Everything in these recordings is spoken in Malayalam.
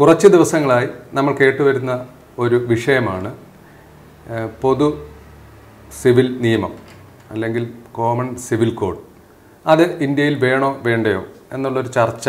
കുറച്ച് ദിവസങ്ങളായി നമ്മൾ കേട്ടുവരുന്ന ഒരു വിഷയമാണ് ഏഹ്, പൊതു സിവിൽ നിയമം അല്ലെങ്കിൽ കോമൺ സിവിൽ കോഡ് അത് ഇന്ത്യയിൽ വേണോ വേണ്ടയോ എന്നുള്ളൊരു ചർച്ച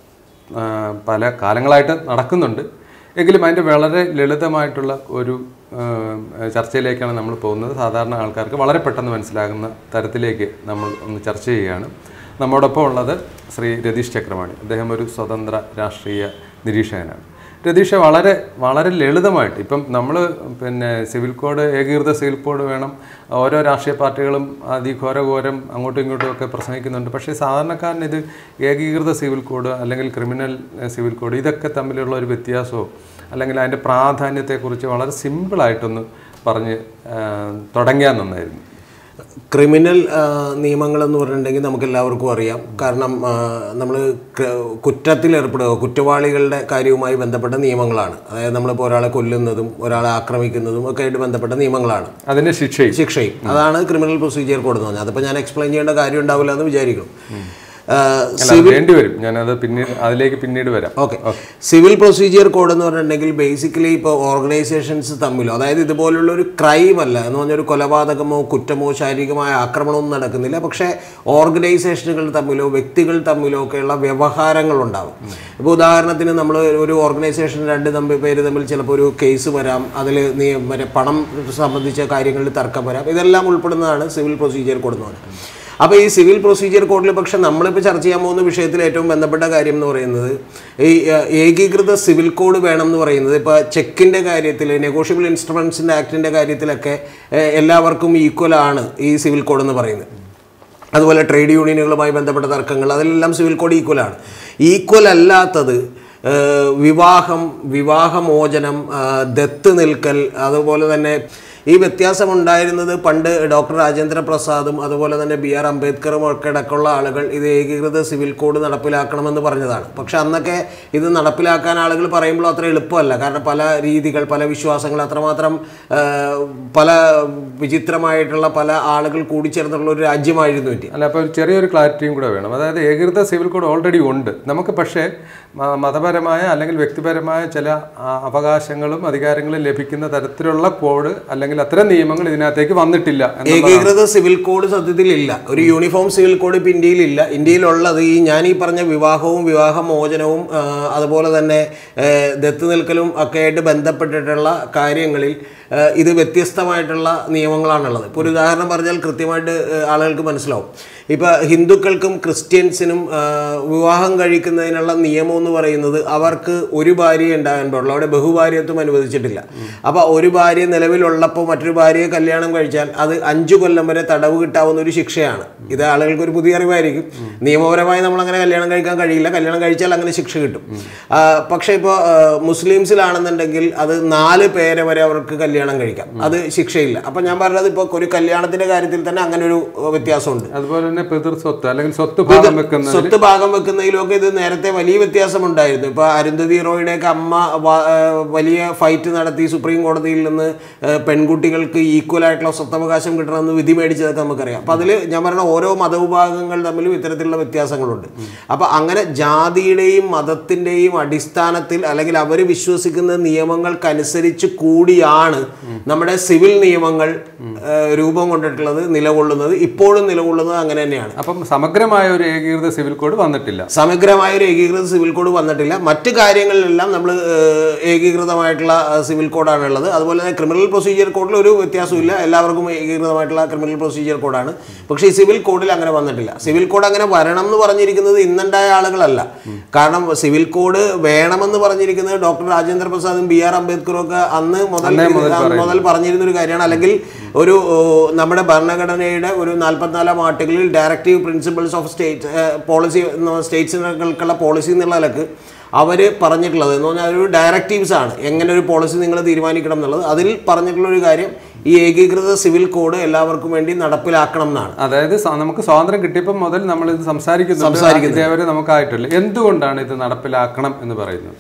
ആ, പല കാലങ്ങളായിട്ട് നടക്കുന്നുണ്ട് എങ്കിലും അതിൻ്റെ വളരെ ലളിതമായിട്ടുള്ള ഒരു ആ, ചർച്ചയിലേക്കാണ് നമ്മൾ പോകുന്നത് സാധാരണ ആൾക്കാർക്ക് വളരെ പെട്ടെന്ന് മനസ്സിലാകുന്ന തരത്തിലേക്ക് നമ്മൾ ഒന്ന് ചർച്ച ചെയ്യുകയാണ് നമ്മോടൊപ്പം ഉള്ളത് ശ്രീ രതീഷ് ചക്രവാണി അദ്ദേഹം ഒരു സ്വതന്ത്ര രാഷ്ട്രീയ നിരീക്ഷകനാണ് രതീഷ് വളരെ വളരെ ലളിതമായിട്ട് ഇപ്പം നമ്മൾ പിന്നെ സിവിൽ കോഡ് ഏകീകൃത സിവിൽ കോഡ് വേണം ഓരോ രാഷ്ട്രീയ പാർട്ടികളും അതിഘോരഘോരം അങ്ങോട്ടും ഇങ്ങോട്ടും ഒക്കെ പ്രസംഗിക്കുന്നുണ്ട് പക്ഷേ സാധാരണക്കാരന് ഇത് ഏകീകൃത സിവിൽ കോഡ് അല്ലെങ്കിൽ ക്രിമിനൽ എഹ്, സിവിൽ കോഡ് ഇതൊക്കെ തമ്മിലുള്ള ഒരു വ്യത്യാസമോ അല്ലെങ്കിൽ അതിൻ്റെ പ്രാധാന്യത്തെക്കുറിച്ച് വളരെ സിമ്പിളായിട്ടൊന്ന് പറഞ്ഞ് ആ, തുടങ്ങിയാൽ നന്നായിരുന്നു ക്രിമിനൽ ആ, നിയമങ്ങളെന്ന് പറഞ്ഞിട്ടുണ്ടെങ്കിൽ നമുക്ക് എല്ലാവർക്കും അറിയാം കാരണം നമ്മൾ കുറ്റത്തിൽ ഏർപ്പെടുക കുറ്റവാളികളുടെ കാര്യവുമായി ബന്ധപ്പെട്ട നിയമങ്ങളാണ് അതായത് നമ്മളിപ്പോൾ ഒരാളെ കൊല്ലുന്നതും ഒരാളെ ആക്രമിക്കുന്നതും ഒക്കെ ആയിട്ട് ബന്ധപ്പെട്ട നിയമങ്ങളാണ് അതിൻ്റെ ശിക്ഷയും ശിക്ഷയും അതാണ് ക്രിമിനൽ പ്രൊസീജിയർ കോഡ് എന്ന് പറഞ്ഞാൽ അതിപ്പോൾ ഞാൻ എക്സ്പ്ലെയിൻ ചെയ്യേണ്ട കാര്യം ഉണ്ടാവില്ല എന്ന് വിചാരിക്കണം ആ, അല്ല അത് വേണ്ടി വരും ഞാനത് പിന്നീട് അതിലേക്ക് പിന്നീട് വരാം ഓക്കെ സിവിൽ പ്രൊസീജിയർ കോഡ് എന്ന് പറഞ്ഞിട്ടുണ്ടെങ്കിൽ ബേസിക്കലി ഇപ്പോൾ ഓർഗനൈസേഷൻസ് തമ്മിലോ അതായത് ഇതുപോലുള്ള ഒരു ക്രൈം അല്ല എന്ന് പറഞ്ഞാൽ ഒരു കൊലപാതകമോ കുറ്റമോ ശാരീരികമായ ആക്രമണമൊന്നും നടക്കുന്നില്ല പക്ഷേ ഓർഗനൈസേഷനുകൾ തമ്മിലോ വ്യക്തികൾ തമ്മിലോ ഒക്കെയുള്ള വ്യവഹാരങ്ങൾ ഉണ്ടാവും ഇപ്പോൾ ഉദാഹരണത്തിന് നമ്മൾ ഒരു ഓർഗനൈസേഷൻ രണ്ട് തമ്മിൽ പേര് തമ്മിൽ ചിലപ്പോൾ ഒരു കേസ് വരാം അതിൽ നീ മറ്റേ പണം സംബന്ധിച്ച കാര്യങ്ങളിൽ തർക്കം വരാം ഇതെല്ലാം ഉൾപ്പെടുന്നതാണ് സിവിൽ പ്രൊസീജിയർ കോഡ് എന്ന് പറയുന്നത് അപ്പോൾ ഈ സിവിൽ പ്രൊസീജിയർ കോഡിൽ പക്ഷെ നമ്മളിപ്പോൾ ചർച്ച ചെയ്യാൻ പോകുന്ന വിഷയത്തിൽ ഏറ്റവും ബന്ധപ്പെട്ട കാര്യം എന്ന് പറയുന്നത് ഈ ഏഹ്, ഏകീകൃത സിവിൽ കോഡ് വേണം എന്ന് പറയുന്നത് ഇപ്പോൾ ചെക്കിൻ്റെ കാര്യത്തിൽ നെഗോഷ്യബിൾ ഇൻസ്ട്രുമെൻസിൻ്റെ ആക്ടിൻ്റെ കാര്യത്തിലൊക്കെ ഏഹ്, എല്ലാവർക്കും ഈക്വൽ ആണ് ഈ സിവിൽ കോഡ് എന്ന് പറയുന്നത് അതുപോലെ ട്രേഡ് യൂണിയനുകളുമായി ബന്ധപ്പെട്ട തർക്കങ്ങൾ അതിലെല്ലാം സിവിൽ കോഡ് ഈക്വൽ ആണ് ഈക്വൽ അല്ലാത്തത് ഏഹ്, വിവാഹം വിവാഹമോചനം ആഹ്, ദത്ത് നിൽക്കൽ അതുപോലെ തന്നെ ഈ വ്യത്യാസം ഉണ്ടായിരുന്നത് പണ്ട് ഡോക്ടർ രാജേന്ദ്ര പ്രസാദും അതുപോലെ തന്നെ ബി ആർ അംബേദ്കറും ഒക്കെ അടക്കമുള്ള ആളുകൾ ഇത് ഏകീകൃത സിവിൽ കോഡ് നടപ്പിലാക്കണമെന്ന് പറഞ്ഞതാണ് പക്ഷെ അന്നൊക്കെ ഇത് നടപ്പിലാക്കാൻ ആളുകൾ പറയുമ്പോൾ അത്ര എളുപ്പമല്ല കാരണം പല രീതികൾ പല വിശ്വാസങ്ങൾ അത്രമാത്രം ആ, പല വിചിത്രമായിട്ടുള്ള പല ആളുകൾ കൂടിച്ചേർന്നുള്ള ഒരു രാജ്യമായിരുന്നു ഇന്ത്യ അല്ല അപ്പോൾ ചെറിയൊരു ക്ലാരിറ്റിയും കൂടെ വേണം അതായത് ഏകീകൃത സിവിൽ കോഡ് ഓൾറെഡി ഉണ്ട് നമുക്ക് പക്ഷേ മ- മതപരമായ അല്ലെങ്കിൽ വ്യക്തിപരമായ ചില ആ, അവകാശങ്ങളും അധികാരങ്ങളും ലഭിക്കുന്ന തരത്തിലുള്ള കോഡ് അല്ലെങ്കിൽ അത്തരം നിയമങ്ങൾ ഇതിനകത്തേക്ക് വന്നിട്ടില്ല എന്നുള്ളതാണ്. ഏകീകൃത സിവിൽ കോഡ് സത്യത്തിൽ ഇല്ല ഒരു യൂണിഫോം സിവിൽ കോഡ് ഇപ്പം ഇന്ത്യയിലില്ല ഇന്ത്യയിലുള്ളത് ഈ ഞാൻ ഈ പറഞ്ഞ വിവാഹവും വിവാഹമോചനവും ആ, അതുപോലെ തന്നെ ഏ, ദത്ത് നിൽക്കലും ഒക്കെ ആയിട്ട് ബന്ധപ്പെട്ടിട്ടുള്ള കാര്യങ്ങളിൽ ആ, ഇത് വ്യത്യസ്തമായിട്ടുള്ള നിയമങ്ങളാണുള്ളത് ഇപ്പോൾ ഒരു ഉദാഹരണം പറഞ്ഞാൽ കൃത്യമായിട്ട് ഏ, ആളുകൾക്ക് മനസ്സിലാവും ഇപ്പം ഹിന്ദുക്കൾക്കും ക്രിസ്ത്യൻസിനും ആ, വിവാഹം കഴിക്കുന്നതിനുള്ള നിയമം എന്ന് പറയുന്നത് അവർക്ക് ഒരു ഭാര്യയെ ഉണ്ടാകാൻ പാടുള്ളൂ അവിടെ ബഹുഭാര്യത്വം അനുവദിച്ചിട്ടില്ല അപ്പോൾ ഒരു ഭാര്യ നിലവിലുള്ളപ്പോൾ മറ്റൊരു ഭാര്യയെ കല്യാണം കഴിച്ചാൽ അത് അഞ്ചു കൊല്ലം വരെ തടവ് കിട്ടാവുന്ന ഒരു ശിക്ഷയാണ് ഇത് ആളുകൾക്ക് ഒരു പുതിയ അറിവായിരിക്കും നിയമപരമായി നമ്മൾ അങ്ങനെ കല്യാണം കഴിക്കാൻ കഴിയില്ല കല്യാണം കഴിച്ചാൽ അങ്ങനെ ശിക്ഷ കിട്ടും ആ, പക്ഷേ ഇപ്പോൾ മുസ്ലിംസിലാണെന്നുണ്ടെങ്കിൽ അത് നാല് പേരെ വരെ അവർക്ക് കല്യാണം കഴിക്കാം അത് ശിക്ഷയില്ല അപ്പം ഞാൻ പറഞ്ഞത് ഇപ്പോൾ ഒരു കല്യാണത്തിന്റെ കാര്യത്തിൽ തന്നെ അങ്ങനെ ഒരു വ്യത്യാസമുണ്ട് അതുപോലെ തന്നെ പിതൃ സ്വത്ത് അല്ലെങ്കിൽ സ്വത്ത് ഭാഗം വെക്കുന്ന സ്വത്ത് ഭാഗം വെക്കുന്നതിലൊക്കെ ഇത് നേരത്തെ വലിയ വ്യത്യാസമുണ്ടായിരുന്നു ഇപ്പൊ അരുന്ധതി റോയുടെയൊക്കെ അമ്മ വ- ഏഹ് വലിയ ഫൈറ്റ് നടത്തി സുപ്രീം കോടതിയിൽ നിന്ന് ഏഹ് പെൺകുട്ടികൾക്ക് ഈക്വൽ ആയിട്ടുള്ള സ്വത്തവകാശം കിട്ടണമെന്ന് വിധി മേടിച്ചതൊക്കെ നമുക്കറിയാം അപ്പൊ അതിൽ ഞാൻ പറഞ്ഞ ഓരോ മതവിഭാഗങ്ങൾ തമ്മിലും ഇത്തരത്തിലുള്ള വ്യത്യാസങ്ങളുണ്ട് അപ്പൊ അങ്ങനെ ജാതിയുടെയും മതത്തിന്റെയും അടിസ്ഥാനത്തിൽ അല്ലെങ്കിൽ അവർ വിശ്വസിക്കുന്ന നിയമങ്ങൾക്കനുസരിച്ച് കൂടിയാണ് നമ്മുടെ സിവിൽ നിയമങ്ങൾ ഏഹ് രൂപം കൊണ്ടിട്ടുള്ളത് നിലകൊള്ളുന്നത് ഇപ്പോഴും നിലകൊള്ളുന്നത് അങ്ങനെ തന്നെയാണ് അപ്പം സമഗ്രമായ ഒരു ഏകീകൃത സിവിൽ കോഡ് വന്നിട്ടില്ല സമഗ്രമായ ഒരു ഏകീകൃത സിവിൽ കോഡ് വന്നിട്ടില്ല മറ്റ് കാര്യങ്ങളിലെല്ലാം നമ്മൾ ഏകീകൃതമായിട്ടുള്ള ആ, സിവിൽ കോഡാണ് ഉള്ളത് അതുപോലെ തന്നെ ക്രിമിനൽ പ്രൊസീജിയർ കോഡിൽ ഒരു വ്യത്യാസമില്ല എല്ലാവർക്കും ഏകീകൃതമായിട്ടുള്ള ക്രിമിനൽ പ്രൊസീജിയർ കോഡാണ് പക്ഷേ ഈ സിവിൽ കോഡിൽ അങ്ങനെ വന്നിട്ടില്ല സിവിൽ കോഡ് അങ്ങനെ വരണം എന്ന് പറഞ്ഞിരിക്കുന്നത് ഇന്നുണ്ടായ ആളുകളല്ല കാരണം സിവിൽ കോഡ് വേണമെന്ന് പറഞ്ഞിരിക്കുന്നത് ഡോക്ടർ രാജേന്ദ്ര പ്രസാദും ബി ആർ അംബേദ്കറും ഒക്കെ അന്ന് മുതൽ ഇത് മുതൽ പറഞ്ഞിരുന്ന ഒരു കാര്യമാണ് അല്ലെങ്കിൽ ഒരു ഓ, നമ്മുടെ ഭരണഘടനയുടെ ഒരു നാൽപ്പത്തിനാലാം ആർട്ടിക്കിളിൽ directive principles of state policy സ്റ്റേറ്റ്സുകൾക്കുള്ള പോളിസി എന്നുള്ള നിലക്ക് അവർ പറഞ്ഞിട്ടുള്ളത് എന്ന് പറഞ്ഞാൽ ഒരു ഡയറക്റ്റീവ്സ് ആണ് എങ്ങനെ ഒരു പോളിസി നിങ്ങൾ തീരുമാനിക്കണം എന്നുള്ളത് അതിൽ പറഞ്ഞിട്ടുള്ള ഒരു കാര്യം ഈ ഏകീകൃത സിവിൽ കോഡ് എല്ലാവർക്കും വേണ്ടി നടപ്പിലാക്കണം എന്നാണ് അതായത് സ- നമുക്ക് സ്വാതന്ത്ര്യം കിട്ടിയപ്പോൾ മുതൽ നമ്മൾ ഇത് സംസാരിക്കുന്നുണ്ട് ഇതേവരെ നമുക്കായിട്ടില്ല എന്തുകൊണ്ടാണ് ഇത് നടപ്പിലാക്കണം എന്ന് പറയുന്നത്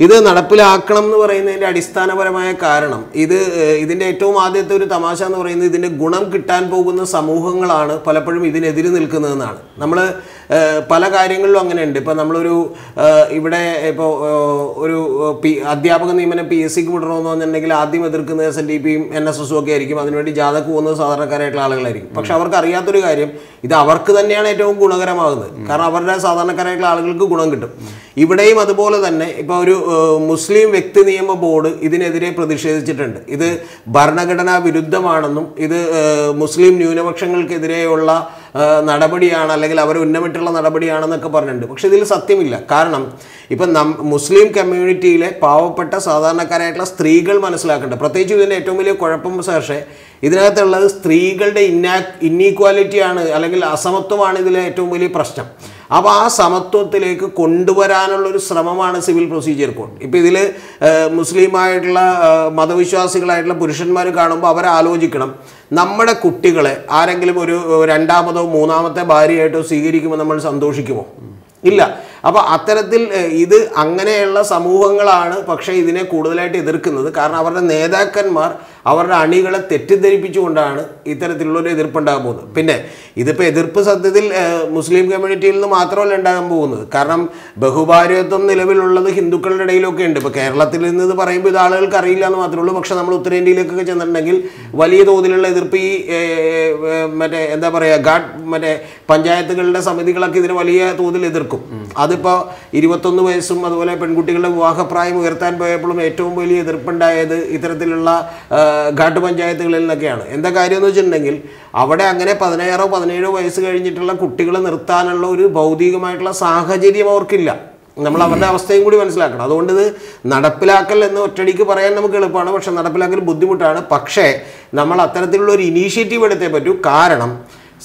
ഇത് നടപ്പിലാക്കണം എന്ന് പറയുന്നതിൻ്റെ അടിസ്ഥാനപരമായ കാരണം ഇത് ഏഹ്, ഇതിൻ്റെ ഏറ്റവും ആദ്യത്തെ ഒരു തമാശ എന്ന് പറയുന്നത് ഇതിൻ്റെ ഗുണം കിട്ടാൻ പോകുന്ന സമൂഹങ്ങളാണ് പലപ്പോഴും ഇതിനെതിരെ നിൽക്കുന്നതെന്നാണ് നമ്മൾ പല കാര്യങ്ങളിലും അങ്ങനെയുണ്ട് ഇപ്പം നമ്മളൊരു ഏഹ്, ഇവിടെ ഇപ്പോൾ ഒരു പി അധ്യാപക നിയമനം പി എസ് സിക്ക് വിടണമെന്ന് പറഞ്ഞിട്ടുണ്ടെങ്കിൽ ആദ്യം എതിർക്കുന്നത് എസ് എൻ ഡി പിയും എൻ എസ് എസും ഒക്കെ ആയിരിക്കും അതിനുവേണ്ടി ജാഥക്ക് പോകുന്നത് സാധാരണക്കാരായിട്ടുള്ള ആളുകളായിരിക്കും പക്ഷെ അവർക്ക് അറിയാത്തൊരു കാര്യം ഇത് അവർക്ക് തന്നെയാണ് ഏറ്റവും ഗുണകരമാകുന്നത് കാരണം അവരുടെ സാധാരണക്കാരായിട്ടുള്ള ആളുകൾക്ക് ഗുണം കിട്ടും ഇവിടെയും അതുപോലെ തന്നെ ഇപ്പോൾ ഒരു ഏഹ്, മുസ്ലിം വ്യക്തി നിയമ ബോർഡ് ഇതിനെതിരെ പ്രതിഷേധിച്ചിട്ടുണ്ട് ഇത് ഭരണഘടനാ വിരുദ്ധമാണെന്നും ഇത് ഏഹ്, മുസ്ലിം ന്യൂനപക്ഷങ്ങൾക്കെതിരെയുള്ള ഏഹ്, നടപടിയാണ് അല്ലെങ്കിൽ അവർ ഉന്നമിട്ടുള്ള നടപടിയാണെന്നൊക്കെ പറഞ്ഞിട്ടുണ്ട് പക്ഷെ ഇതിൽ സത്യമില്ല കാരണം ഇപ്പം നം മുസ്ലിം കമ്മ്യൂണിറ്റിയിലെ പാവപ്പെട്ട സാധാരണക്കാരായിട്ടുള്ള സ്ത്രീകൾ മനസ്സിലാക്കേണ്ടത് പ്രത്യേകിച്ച് ഇതിൻ്റെ ഏറ്റവും വലിയ കുഴപ്പം പക്ഷേ ഇതിനകത്തുള്ളത് സ്ത്രീകളുടെ ഇന്നാ ഇന്നീക്വാലിറ്റിയാണ് അല്ലെങ്കിൽ അസമത്വമാണ് ഇതിലെ ഏറ്റവും വലിയ പ്രശ്നം അപ്പോൾ ആ സമത്വത്തിലേക്ക് കൊണ്ടുവരാനുള്ള ഒരു ശ്രമമാണ് സിവിൽ പ്രൊസീജിയർ കോഡ് ഇപ്പോൾ ഇതിൽ മുസ്ലിമായിട്ടുള്ള ഏഹ്, മതവിശ്വാസികളായിട്ടുള്ള പുരുഷന്മാർ കാണുമ്പോൾ അവർ ആലോചിക്കണം നമ്മുടെ കുട്ടികളെ ആരെങ്കിലും ഒരു ഏഹ്, രണ്ടാമതോ മൂന്നാമത്തെ ഭാര്യയായിട്ടോ സ്വീകരിക്കുമ്പോൾ നമ്മൾ സന്തോഷിക്കുമോ ഇല്ല അപ്പോൾ അത്തരത്തിൽ ഏഹ്, ഇത് അങ്ങനെയുള്ള സമൂഹങ്ങളാണ് പക്ഷേ ഇതിനെ കൂടുതലായിട്ട് എതിർക്കുന്നത് കാരണം അവരുടെ നേതാക്കന്മാർ അവരുടെ അണികളെ തെറ്റിദ്ധരിപ്പിച്ചുകൊണ്ടാണ് ഇത്തരത്തിലുള്ള ഒരു എതിർപ്പുണ്ടാകാൻ പോകുന്നത് പിന്നെ ഇതിപ്പോൾ എതിർപ്പ് സത്യത്തിൽ ഏഹ്, മുസ്ലിം കമ്മ്യൂണിറ്റിയിൽ നിന്ന് മാത്രമല്ല ഉണ്ടാകാൻ പോകുന്നത് കാരണം ബഹുഭാര്യത്വം നിലവിലുള്ളത് ഹിന്ദുക്കളുടെ ഇടയിലൊക്കെ ഉണ്ട് ഇപ്പോൾ കേരളത്തിൽ നിന്ന് ഇത് പറയുമ്പോൾ ഇത് ആളുകൾക്ക് അറിയില്ല എന്ന് മാത്രമേ ഉള്ളൂ പക്ഷേ നമ്മൾ ഉത്തരേന്ത്യയിലേക്കൊക്കെ ചെന്നിട്ടുണ്ടെങ്കിൽ വലിയ തോതിലുള്ള എതിർപ്പ് ഈ ഏഹ്, ഏഹ്, മറ്റേ എന്താ പറയുക ഗാഡ് മറ്റേ പഞ്ചായത്തുകളുടെ സമിതികളൊക്കെ ഇതിന് വലിയ തോതിൽ എതിർക്കും അതിപ്പോൾ ഇരുപത്തൊന്ന് വയസ്സും അതുപോലെ പെൺകുട്ടികളുടെ വിവാഹപ്രായം ഉയർത്താൻ പോയപ്പോഴും ഏറ്റവും വലിയ എതിർപ്പുണ്ടായത് ഇത്തരത്തിലുള്ള ആ, ഘാട്ട് പഞ്ചായത്തുകളിൽ നിന്നൊക്കെയാണ് എന്താ കാര്യം എന്ന് വെച്ചിട്ടുണ്ടെങ്കിൽ അവിടെ അങ്ങനെ പതിനാറോ പതിനേഴോ വയസ്സ് കഴിഞ്ഞിട്ടുള്ള കുട്ടികളെ നിർത്താനുള്ള ഒരു ഭൗതികമായിട്ടുള്ള സാഹചര്യം അവർക്കില്ല നമ്മൾ അവരുടെ അവസ്ഥയും കൂടി മനസ്സിലാക്കണം അതുകൊണ്ട് ഇത് നടപ്പിലാക്കൽ എന്ന് ഒറ്റടിക്ക് പറയാൻ നമുക്ക് എളുപ്പമാണ് പക്ഷെ നടപ്പിലാക്കൽ ബുദ്ധിമുട്ടാണ് പക്ഷേ നമ്മൾ അത്തരത്തിലുള്ള ഒരു ഇനീഷ്യേറ്റീവ് എടുത്തേ പറ്റൂ കാരണം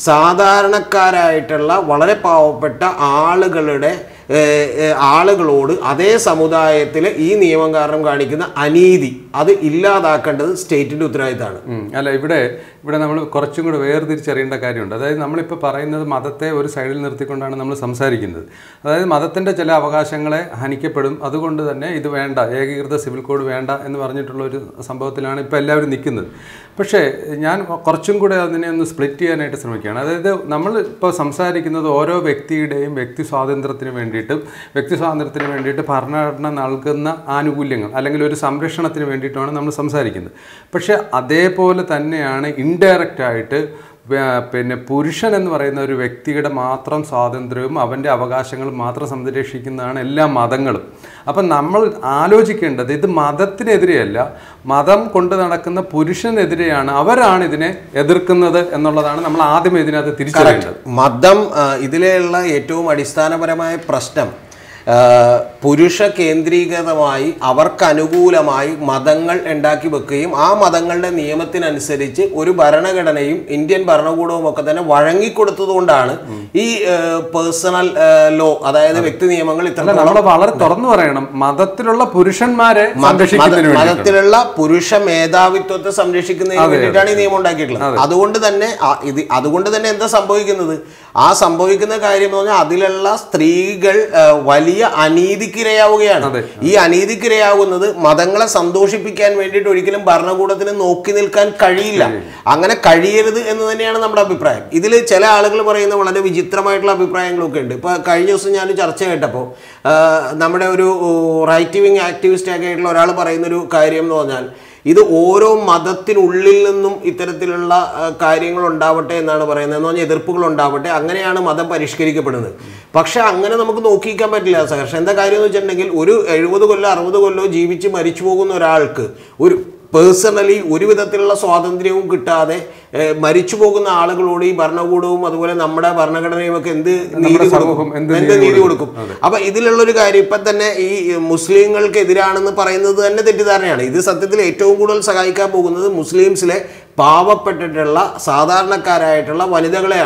സാധാരണക്കാരായിട്ടുള്ള വളരെ പാവപ്പെട്ട ആളുകളുടെ ഏഹ്, ഏഹ്, ആളുകളോട് അതേ സമുദായത്തിൽ ഈ നിയമം കാരണം കാണിക്കുന്ന അനീതി അത് ഇല്ലാതാക്കേണ്ടത് സ്റ്റേറ്റിന്റെ ഉത്തരവാദിത്തമാണ് ഉം. അല്ല ഇവിടെ ഇവിടെ നമ്മൾ കുറച്ചും കൂടെ വേർതിരിച്ചറിയേണ്ട കാര്യമുണ്ട് അതായത് നമ്മളിപ്പോൾ പറയുന്നത് മതത്തെ ഒരു സൈഡിൽ നിർത്തിക്കൊണ്ടാണ് നമ്മൾ സംസാരിക്കുന്നത് അതായത് മതത്തിൻ്റെ ചില അവകാശങ്ങളെ ഹനിക്കപ്പെടും അതുകൊണ്ട് തന്നെ ഇത് വേണ്ട ഏകീകൃത സിവിൽ കോഡ് വേണ്ട എന്ന് പറഞ്ഞിട്ടുള്ള ഒരു സംഭവത്തിലാണ് ഇപ്പോൾ എല്ലാവരും നിൽക്കുന്നത് പക്ഷേ ഞാൻ കുറച്ചും കൂടെ അതിനെ ഒന്ന് സ്പ്ലിറ്റ് ചെയ്യാനായിട്ട് ശ്രമിക്കുകയാണ് അതായത് നമ്മൾ ഇപ്പോൾ സംസാരിക്കുന്നത് ഓരോ വ്യക്തിയുടെയും വ്യക്തി സ്വാതന്ത്ര്യത്തിന് വേണ്ടിയിട്ടും വ്യക്തി സ്വാതന്ത്ര്യത്തിന് വേണ്ടിയിട്ട് ഭരണഘടന നൽകുന്ന ആനുകൂല്യങ്ങൾ അല്ലെങ്കിൽ ഒരു സംരക്ഷണത്തിന് വേണ്ടിയിട്ടുമാണ് നമ്മൾ സംസാരിക്കുന്നത് പക്ഷേ അതേപോലെ തന്നെയാണ് ഇൻഡയറക്റ്റ് ആയിട്ട് വേ- പിന്നെ പുരുഷൻ എന്ന് പറയുന്ന ഒരു വ്യക്തിയുടെ മാത്രം സ്വാതന്ത്ര്യവും അവൻ്റെ അവകാശങ്ങളും മാത്രം സംരക്ഷിക്കുന്നതാണ് എല്ലാ മതങ്ങളും അപ്പം നമ്മൾ ആലോചിക്കേണ്ടത് ഇത് മതത്തിനെതിരെയല്ല മതം കൊണ്ട് നടക്കുന്ന പുരുഷനെതിരെയാണ് അവരാണ് ഇതിനെ എതിർക്കുന്നത് എന്നുള്ളതാണ് നമ്മൾ ആദ്യം ഇതിനകത്ത് തിരിച്ചറിയേണ്ടത് മതം ആ, ഇതിലെയുള്ള ഏറ്റവും അടിസ്ഥാനപരമായ പ്രശ്നം ആ, പുരുഷ കേന്ദ്രീകൃതമായി അവർക്ക് അനുകൂലമായി മതങ്ങൾ ഉണ്ടാക്കി വെക്കുകയും ആ മതങ്ങളുടെ നിയമത്തിനനുസരിച്ച് ഒരു ഭരണഘടനയും ഇന്ത്യൻ ഭരണകൂടവും ഒക്കെ തന്നെ വഴങ്ങിക്കൊടുത്തതുകൊണ്ടാണ് ഈ പേഴ്സണൽ ലോ അതായത് വ്യക്തി നിയമങ്ങൾ അല്ല ഇത്ര നമ്മൾ വളരെ തുറന്നു പറയണം മതത്തിലുള്ള പുരുഷന്മാരെ സംരക്ഷിക്കുന്നതിന് വേണ്ടി മതത്തിലുള്ള പുരുഷ മേധാവിത്വത്തെ സംരക്ഷിക്കുന്നതിന് വേണ്ടിയിട്ടാണ് ഈ നിയമം ഉണ്ടാക്കിയിട്ടുള്ളത് അതുകൊണ്ട് തന്നെ ആ- ഇത് അതുകൊണ്ട് തന്നെ എന്താ സംഭവിക്കുന്നത് ആ സംഭവിക്കുന്ന കാര്യം എന്ന് പറഞ്ഞാൽ അതിലുള്ള സ്ത്രീകൾ ആ, വലിയ അനീതിക്കിരയാവുകയാണ് ഈ അനീതിക്കിരയാവുന്നത് മതങ്ങളെ സന്തോഷിപ്പിക്കാൻ വേണ്ടിയിട്ട് ഒരിക്കലും ഭരണകൂടത്തിന് നോക്കി നിൽക്കാൻ കഴിയില്ല അങ്ങനെ കഴിയരുത് എന്ന് തന്നെയാണ് നമ്മുടെ അഭിപ്രായം ഇതിൽ ചില ആളുകൾ പറയുന്ന വളരെ വിചിത്രമായിട്ടുള്ള അഭിപ്രായങ്ങളൊക്കെ ഉണ്ട് ഇപ്പൊ കഴിഞ്ഞ ദിവസം ഞാൻ ചർച്ച കേട്ടപ്പോൾ ആ, നമ്മുടെ ഒരു റൈറ്റ് വിങ് ആക്ടിവിസ്റ്റ് ഒക്കെ ആയിട്ടുള്ള ഒരാൾ പറയുന്ന ഒരു കാര്യം എന്ന് പറഞ്ഞാൽ ഇത് ഓരോ മതത്തിനുള്ളിൽ നിന്നും ഇത്തരത്തിലുള്ള ആ, കാര്യങ്ങൾ ഉണ്ടാവട്ടെ എന്നാണ് പറയുന്നത് എന്ന് പറഞ്ഞാൽ എതിർപ്പുകൾ ഉണ്ടാവട്ടെ അങ്ങനെയാണ് മതം പരിഷ്കരിക്കപ്പെടുന്നത് പക്ഷെ അങ്ങനെ നമുക്ക് നോക്കിക്കാൻ പറ്റില്ല സഹർഷം എന്താ കാര്യം എന്ന് വെച്ചിട്ടുണ്ടെങ്കിൽ ഒരു എഴുപത് കൊല്ലോ അറുപത് കൊല്ലോ ജീവിച്ച് മരിച്ചു പോകുന്ന ഒരാൾക്ക് ഒരു പേഴ്സണലി ഒരു വിധത്തിലുള്ള സ്വാതന്ത്ര്യവും കിട്ടാതെ ഏഹ്, മരിച്ചു പോകുന്ന ആളുകളോട് ഈ ഭരണകൂടവും അതുപോലെ നമ്മുടെ ഭരണഘടനയും ഒക്കെ എന്ത് നീതി സമൂഹം കൊടുക്കും എന്ത് എന്ത് നീതി കൊടുക്കും അപ്പൊ ഇതിലുള്ള ഒരു കാര്യം ഇപ്പൊ തന്നെ ഈ മുസ്ലിങ്ങൾക്ക് എതിരാണെന്ന് പറയുന്നത് തന്നെ തെറ്റിദ്ധാരണയാണ് ഇത് സത്യത്തിൽ ഏറ്റവും കൂടുതൽ സഹായിക്കാൻ പോകുന്നത് മുസ്ലിംസിലെ പാവപ്പെട്ടിട്ടുള്ള സാധാരണക്കാരായിട്ടുള്ള വനിതകളെയാണ്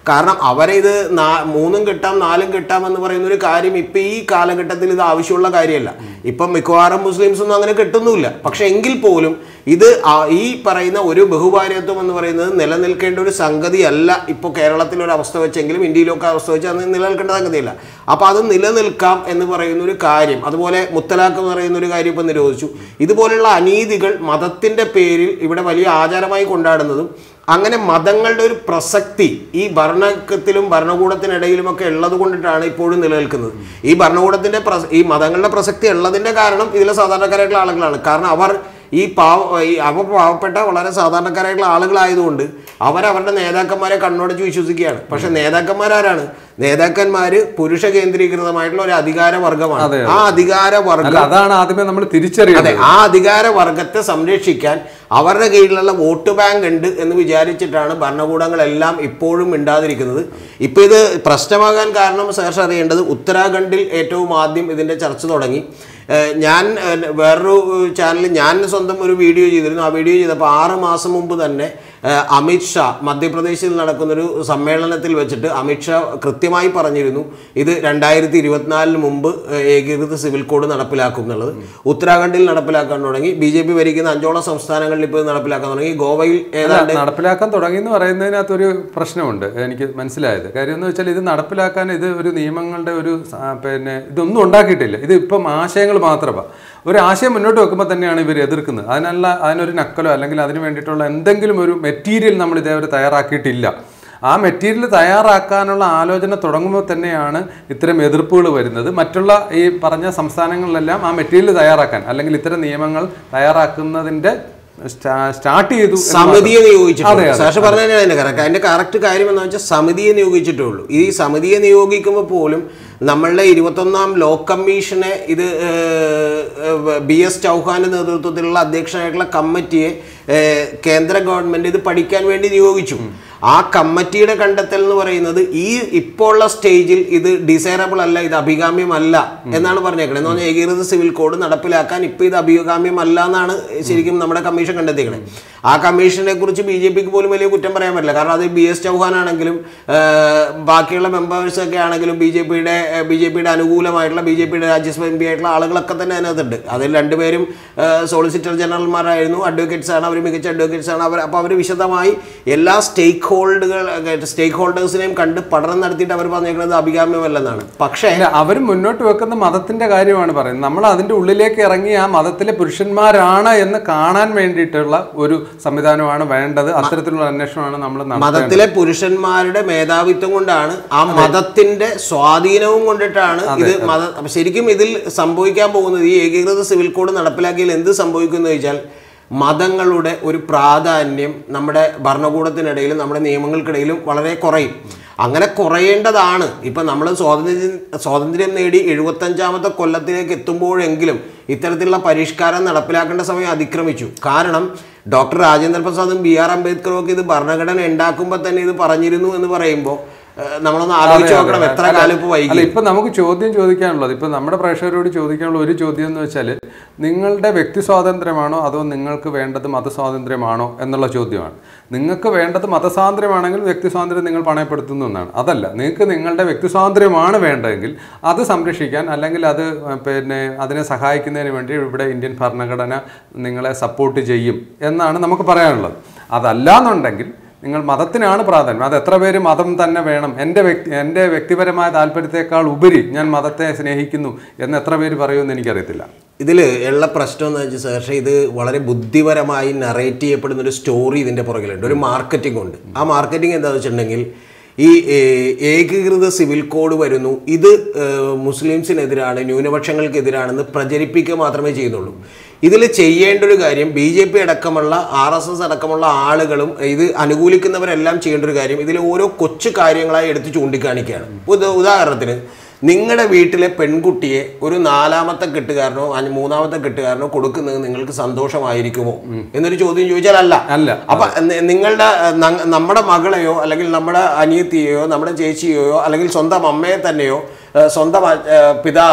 കാരണം അവരെ ഇത് നാ- മൂന്നും കിട്ടാം നാലും കിട്ടാം എന്ന് പറയുന്ന ഒരു കാര്യം ഇപ്പൊ ഈ കാലഘട്ടത്തിൽ ഇത് ആവശ്യമുള്ള കാര്യമല്ല ഇപ്പം മിക്കവാറും മുസ്ലിംസ് ഒന്നും അങ്ങനെ കിട്ടുന്നുമില്ല പക്ഷെ എങ്കിൽ പോലും ഇത് ആ- ഈ പറയുന്ന ഒരു ബഹുഭാര്യത്വം എന്ന് പറയുന്നത് നിലനിൽക്കേണ്ട ഒരു സംഗതിയല്ല ഇപ്പോൾ കേരളത്തിലെ ഒരു അവസ്ഥ വെച്ചെങ്കിലും ഇന്ത്യയിലൊക്കെ അവസ്ഥ വെച്ച് അത് നിലനിൽക്കേണ്ട സംഗതിയല്ല അപ്പോൾ അത് നിലനിൽക്കാം എന്ന് പറയുന്ന ഒരു കാര്യം അതുപോലെ മുത്തലാഖ് എന്ന് പറയുന്ന ഒരു കാര്യം ഇപ്പം നിരോധിച്ചു ഇതുപോലുള്ള അനീതികൾ മതത്തിൻ്റെ പേരിൽ ഇവിടെ വലിയ ആചാരമായി കൊണ്ടാടുന്നതും അങ്ങനെ മതങ്ങളുടെ ഒരു പ്രസക്തി ഈ ഭരണത്തിലും ഭരണകൂടത്തിനിടയിലുമൊക്കെ ഉള്ളത് കൊണ്ടിട്ടാണ് ഇപ്പോഴും നിലനിൽക്കുന്നത് ഈ ഭരണകൂടത്തിന്റെ പ്രസ- ഈ മതങ്ങളുടെ പ്രസക്തി ഉള്ളതിന്റെ കാരണം ഇതിലെ സാധാരണക്കാരായിട്ടുള്ള ആളുകളാണ് കാരണം അവർ ഈ പാവ ഈ അവ പാവപ്പെട്ട വളരെ സാധാരണക്കാരായിട്ടുള്ള ആളുകളായതുകൊണ്ട് അവരവരുടെ നേതാക്കന്മാരെ കണ്ണോടിച്ച് വിശ്വസിക്കുകയാണ് പക്ഷെ നേതാക്കന്മാരാരാണ് നേതാക്കന്മാര് പുരുഷ കേന്ദ്രീകൃതമായിട്ടുള്ള ഒരു അധികാര വർഗമാണ് ആ അധികാര വർഗം അല്ല അതാണ് ആദ്യമേ നമ്മൾ അതെ തിരിച്ചറിയുന്നത് ആ അധികാര വർഗത്തെ സംരക്ഷിക്കാൻ അവരുടെ കീഴിലുള്ള വോട്ട് ബാങ്ക് ഉണ്ട് എന്ന് വിചാരിച്ചിട്ടാണ് ഭരണകൂടങ്ങളെല്ലാം ഇപ്പോഴും മിണ്ടാതിരിക്കുന്നത് ഇപ്പൊ ഇത് പ്രശ്നമാകാൻ കാരണം സേർഷ് അറിയേണ്ടത് ഉത്തരാഖണ്ഡിൽ ഏറ്റവും ആദ്യം ഇതിന്റെ ചർച്ച തുടങ്ങി ഏഹ് ഞാൻ ഏഹ് വേറൊരു ചാനലിൽ ഞാൻ സ്വന്തം ഒരു വീഡിയോ ചെയ്തിരുന്നു ആ വീഡിയോ ചെയ്തപ്പോൾ ആറ് മാസം മുമ്പ് തന്നെ ഏഹ് അമിത് ഷാ മധ്യപ്രദേശിൽ നടക്കുന്നൊരു സമ്മേളനത്തിൽ വെച്ചിട്ട് അമിത് ഷാ കൃത്യമായി പറഞ്ഞിരുന്നു ഇത് രണ്ടായിരത്തി ഇരുപത്തിനാലിന് മുമ്പ് ഏഹ് ഏകീകൃത സിവിൽ കോഡ് നടപ്പിലാക്കും എന്നുള്ളത് ഉത്തരാഖണ്ഡിൽ നടപ്പിലാക്കാൻ തുടങ്ങി ബി ജെ പി ഭരിക്കുന്ന അഞ്ചോളം സംസ്ഥാനങ്ങളിൽ ഇപ്പോൾ ഇത് നടപ്പിലാക്കാൻ തുടങ്ങി ഗോവയിൽ ഏതാണ്ട് നടപ്പിലാക്കാൻ തുടങ്ങി എന്ന് പറയുന്നതിനകത്തൊരു പ്രശ്നമുണ്ട് എനിക്ക് മനസ്സിലായത് കാര്യം എന്ന് വെച്ചാൽ ഇത് നടപ്പിലാക്കാൻ ഇത് ഒരു നിയമങ്ങളുടെ ഒരു സ- പിന്നെ ഇതൊന്നും ഉണ്ടാക്കിയിട്ടില്ല ഇത് ഇപ്പം ആശയങ്ങൾ മാത്രമാണ് ഒരു ആശയം മുന്നോട്ട് വെക്കുമ്പോൾ തന്നെയാണ് ഇവർ എതിർക്കുന്നത് അതിനല്ല അതിനൊരു നക്കലോ അല്ലെങ്കിൽ അതിന് വേണ്ടിയിട്ടുള്ള എന്തെങ്കിലും ഒരു മെറ്റീരിയൽ നമ്മൾ ഇതേവരെ തയ്യാറാക്കിയിട്ടില്ല ആ മെറ്റീരിയൽ തയ്യാറാക്കാനുള്ള ആലോചന തുടങ്ങുമ്പോൾ തന്നെയാണ് ഇത്തരം എതിർപ്പുകൾ വരുന്നത് മറ്റുള്ള ഈ പറഞ്ഞ സംസ്ഥാനങ്ങളിലെല്ലാം ആ മെറ്റീരിയൽ തയ്യാറാക്കാൻ അല്ലെങ്കിൽ ഇത്തരം നിയമങ്ങൾ തയ്യാറാക്കുന്നതിന്റെ സ്റ്റാ- സ്റ്റാർട്ട് ചെയ്തു എന്ന് സമിതിയെ മാത്രം. നിയോഗിച്ചിട്ടുണ്ട് അതെ, അതെ. സാക്ഷി പറഞ്ഞതിന് അതിന്റെ കറക്റ്റ് അതിന്റെ കറക്റ്റ് കാര്യം എന്ന് വെച്ചാൽ സമിതിയെ നിയോഗിച്ചിട്ടേ ഉള്ളൂ ഈ സമിതിയെ നിയോഗിക്കുമ്പോൾ പോലും നമ്മളുടെ ഇരുപത്തൊന്നാം ലോ കമ്മീഷനെ ഇത് ബി എസ് ചൗഹാന്റെ നേതൃത്വത്തിലുള്ള അധ്യക്ഷനായിട്ടുള്ള കമ്മിറ്റിയെ ഏഹ്, കേന്ദ്ര ഗവൺമെന്റ് ഇത് പഠിക്കാൻ വേണ്ടി നിയോഗിച്ചു ആ കമ്മിറ്റിയുടെ കണ്ടെത്തൽ എന്ന് പറയുന്നത് ഈ ഇപ്പോൾ ഉള്ള സ്റ്റേജിൽ ഇത് ഡിസൈറബിൾ അല്ല ഇത് അഭികാമ്യമല്ല എന്നാണ് പറഞ്ഞേക്കണത് എന്ന് പറഞ്ഞാൽ ഏകീകൃത സിവിൽ കോഡ് നടപ്പിലാക്കാൻ ഇപ്പൊ ഇത് അഭികാമ്യമല്ല എന്നാണ് ശരിക്കും നമ്മുടെ കമ്മീഷൻ കണ്ടെത്തിയേക്കണേ ആ കമ്മീഷനെ കുറിച്ച് ബി ജെ പിക്ക് പോലും വലിയ കുറ്റം പറയാൻ പറ്റില്ല കാരണം അത് ബി എസ് ചൗഹാൻ ആണെങ്കിലും ഏഹ്, ബാക്കിയുള്ള മെമ്പേഴ്സ് ഒക്കെ ആണെങ്കിലും ബി ജെ പിയുടെ ബി ജെ പിയുടെ അനുകൂലമായിട്ടുള്ള ബി ജെ പിയുടെ രാജ്യസഭ എം പി ആയിട്ടുള്ള ആളുകളൊക്കെ തന്നെ അതിനകത്തുണ്ട് അതിൽ രണ്ടുപേരും സോളിസിറ്റർ ജനറൽമാരായിരുന്നു അഡ്വക്കേറ്റ്സ് ആണ് അവർ മികച്ച അഡ്വക്കേറ്റ്സ് ആണ് അവർ അപ്പോൾ അവർ വിശദമായി എല്ലാ സ്റ്റേക്ക് ഹോൾഡുകൾ സ്റ്റേക്ക് ഹോൾഡേഴ്സിനെയും കണ്ട് പഠനം നടത്തിയിട്ട് അവർ പറഞ്ഞേക്കുന്നത് അഭികാമ്യമല്ലെന്നാണ് പക്ഷേ അല്ല അവരും മുന്നോട്ട് വെക്കുന്ന മതത്തിന്റെ കാര്യമാണ് പറയുന്നത് നമ്മൾ അതിന്റെ ഉള്ളിലേക്ക് ഇറങ്ങി ആ മതത്തിലെ പുരുഷന്മാരാണ് എന്ന് കാണാൻ വേണ്ടിയിട്ടുള്ള ഒരു സംവിധാനമാണ് വേണ്ടത് അത്തരത്തിലുള്ള അന്വേഷണമാണ് നമ്മൾ നടത്തേണ്ടത് മതത്തിലെ പുരുഷന്മാരുടെ മേധാവിത്വം കൊണ്ടാണ് ആ മതത്തിന്റെ സ്വാധീനവും കൊണ്ടിട്ടാണ് ഇത് മത അപ്പൊ ശരിക്കും ഇതിൽ സംഭവിക്കാൻ പോകുന്നത് ഈ ഏകീകൃത സിവിൽ കോഡ് നടപ്പിലാക്കിയാൽ എന്ത് സംഭവിക്കും എന്ന് ചോദിച്ചാൽ മതങ്ങളുടെ ഒരു പ്രാധാന്യം നമ്മുടെ ഭരണകൂടത്തിനിടയിലും നമ്മുടെ നിയമങ്ങൾക്കിടയിലും വളരെ കുറയും അങ്ങനെ കുറയേണ്ടതാണ് ഇപ്പം നമ്മൾ സ്വാതന്ത്ര്യം സ്വാതന്ത്ര്യം നേടി എഴുപത്തഞ്ചാമത്തെ കൊല്ലത്തിലേക്ക് എത്തുമ്പോഴെങ്കിലും ഇത്തരത്തിലുള്ള പരിഷ്കാരം നടപ്പിലാക്കേണ്ട സമയം അതിക്രമിച്ചു കാരണം ഡോക്ടർ രാജേന്ദ്ര പ്രസാദും ബി ആർ അംബേദ്കറും ഒക്കെ ഇത് ഭരണഘടന ഉണ്ടാക്കുമ്പോൾ തന്നെ ഇത് പറഞ്ഞിരുന്നു എന്ന് പറയുമ്പോൾ ഏഹ്, നമ്മളൊന്ന് ആലോചിച്ച് നോക്കണം എത്ര കാലം ഇപ്പോൾ വൈകി അല്ല ഇപ്പൊ നമുക്ക് ചോദ്യം ചോദിക്കാനുള്ളത് ഇപ്പൊ നമ്മുടെ പ്രേക്ഷകരോട് ചോദിക്കാനുള്ള ഒരു ചോദ്യം എന്ന് വെച്ചാൽ നിങ്ങളുടെ വ്യക്തി സ്വാതന്ത്ര്യമാണോ അതോ നിങ്ങൾക്ക് വേണ്ടത് മതസ്വാതന്ത്ര്യമാണോ എന്നുള്ള ചോദ്യമാണ് നിങ്ങൾക്ക് വേണ്ടത് മതസ്വാതന്ത്ര്യമാണെങ്കിൽ വ്യക്തി സ്വാതന്ത്ര്യം നിങ്ങൾ പണയപ്പെടുത്തുന്നു എന്നാണ് അതല്ല നിങ്ങൾക്ക് നിങ്ങളുടെ വ്യക്തി സ്വാതന്ത്ര്യമാണ് വേണ്ടതെങ്കിൽ അത് സംരക്ഷിക്കാൻ അല്ലെങ്കിൽ അത് ഏഹ്, പിന്നെ അതിനെ സഹായിക്കുന്നതിന് വേണ്ടി ഇവിടെ ഇന്ത്യൻ ഭരണഘടന നിങ്ങളെ സപ്പോർട്ട് ചെയ്യും എന്നാണ് നമുക്ക് പറയാനുള്ളത് അതല്ല എന്നുണ്ടെങ്കിൽ നിങ്ങൾ മതത്തിനാണ് പ്രാധാന്യം അത് എത്ര പേര് മതം തന്നെ വേണം എൻ്റെ വ്യക്തി എൻ്റെ വ്യക്തിപരമായ താല്പര്യത്തെക്കാൾ ഉപരി ഞാൻ മതത്തെ സ്നേഹിക്കുന്നു എന്ന് എത്ര പേര് പറയുമെന്ന് എനിക്കറിയത്തില്ല ഇതിൽ ഉള്ള പ്രശ്നം എന്ന് വെച്ചാൽ സാർ ഇത് വളരെ ബുദ്ധിപരമായി നറേറ്റ് ചെയ്യപ്പെടുന്ന ഒരു സ്റ്റോറി ഇതിൻ്റെ പുറകിലുണ്ട് ഒരു മാർക്കറ്റിംഗ് ഉണ്ട് ആ മാർക്കറ്റിംഗ് എന്താണെന്ന് വെച്ചിട്ടുണ്ടെങ്കിൽ ഈ ഏ- ഏകീകൃത സിവിൽ കോഡ് വരുന്നു ഇത് ഏഹ്, മുസ്ലിംസിനെതിരാണ് ന്യൂനപക്ഷങ്ങൾക്കെതിരാണെന്ന് പ്രചരിപ്പിക്കുക മാത്രമേ ചെയ്യുന്നുള്ളൂ ഇതിൽ ചെയ്യേണ്ട ഒരു കാര്യം ബി ജെ പി അടക്കമുള്ള ആർ എസ് എസ് അടക്കമുള്ള ആളുകളും ഇത് അനുകൂലിക്കുന്നവരെല്ലാം ചെയ്യേണ്ട ഒരു കാര്യം ഇതിൽ ഓരോ കൊച്ചു കാര്യങ്ങളായി എടുത്ത് ചൂണ്ടിക്കാണിക്കുകയാണ് ഉദ- ഉദാഹരണത്തിന് നിങ്ങളുടെ വീട്ടിലെ പെൺകുട്ടിയെ ഒരു നാലാമത്തെ കെട്ടുകാരനോ അഞ്ച് മൂന്നാമത്തെ കെട്ടുകാരനോ കൊടുക്കുന്നത് നിങ്ങൾക്ക് സന്തോഷമായിരിക്കുമോ എന്നൊരു ചോദ്യം ചോദിച്ചാൽ അല്ല അല്ല. അപ്പൊ നി- നിങ്ങളുടെ അഹ്, ന- നമ്മുടെ മകളെയോ അല്ലെങ്കിൽ നമ്മുടെ അനിയത്തിയെയോ നമ്മുടെ ചേച്ചിയെയോ അല്ലെങ്കിൽ സ്വന്തം അമ്മയെ തന്നെയോ അഹ്, സ്വന്തം അ- അഹ്, പിതാവ്